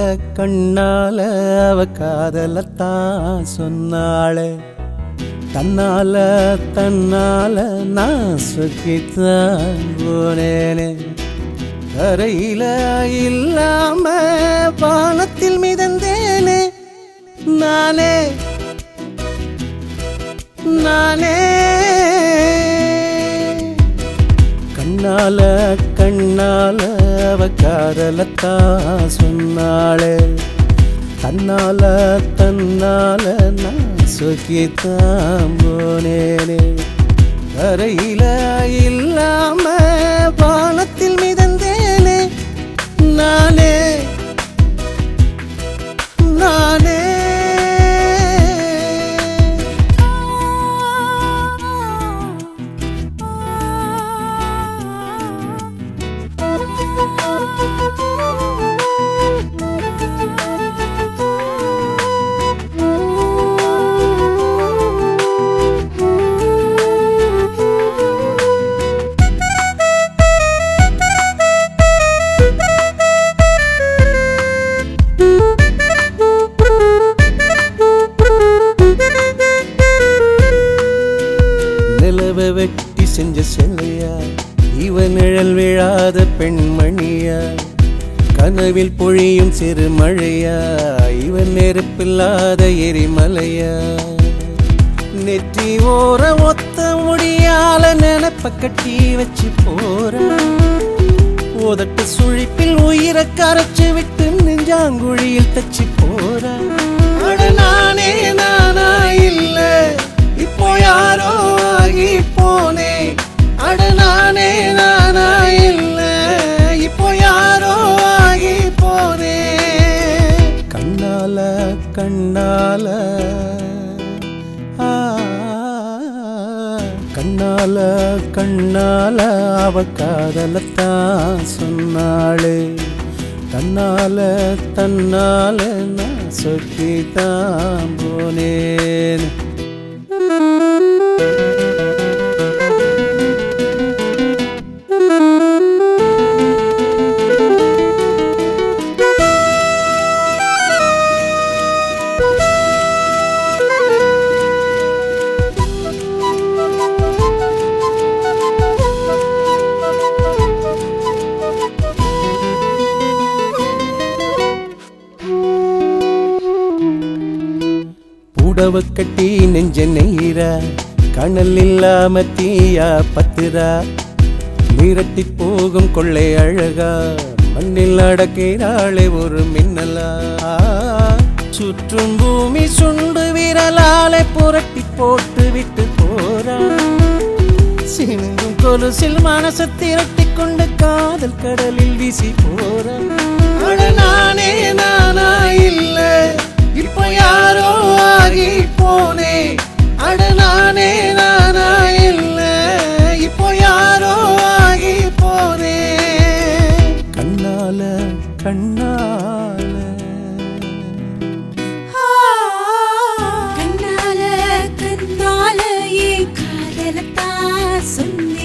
கண்ணால அவ காதலத்தான் சொன்னாளே தன்னால தன்னால நான் சுக்கித்தான் போனேனே கரையில இல்லாம வானத்தில் மிதந்தேனே நானே நானே கண்ணால கண்ணால அவ காதலத்தான் சொன்னாளே தன்னால தன்னால நான் சுக்கித்தான் போனேனே கரையில இல்லாம வானத்தில் மிதந்தேனே நானே நானே நிலவ வெட்டி செஞ்ச சிலையா இவன் நிழல் விழாத பெண்மணியா கனவில் பொழியும் சிறு மழையா இவன் நெருப்பில்லாத எரிமலையா நெற்றி ஓர ஒத்த முடியால நினைப்ப கட்டி வச்சு போற உதட்டு சுழிப்பில் உயிரை கரைச்சு விட்டு நெஞ்சாங்குழியில் தச்சு போற அட நானே நானா இல்ல இப்போ யாரோ ஆகி போனே அட நானே நானா இல்ல இப்போ யாரோ ஆகி போனே கண்ணால கண்ணால ஆ, கண்ணால கண்ணால அவ காதலத்தான் சொன்னாளே தன்னால தன்னால நான் சொக்கித்தான் போனேன் புடவ கட்டி நெஞ்ச நெய்ரா கணல் இல்லாம தீயா பத்துரா மிரட்டி போகும் கொள்ளை அழகா மண்ணில் அடக்கிறாளே ஒரு மின்னலா சுற்றும் பூமி சுண்டு விரலாலே புரட்டி போட்டு விட்டு போறா சினுங்கும் கொலுசில் மனசை திரட்டி கொண்டு காதல் கடலில் வீசி போறா அட நானே நானா இல்ல இப்ப யாரோ ஆகி போனே அட நானே நானா இல்ல இப்போ யாரோ ஆகி போனே கண்ணால கண்ணால கண்ணால கண்ணால ஏ காதலத்தான் சொன்னேன்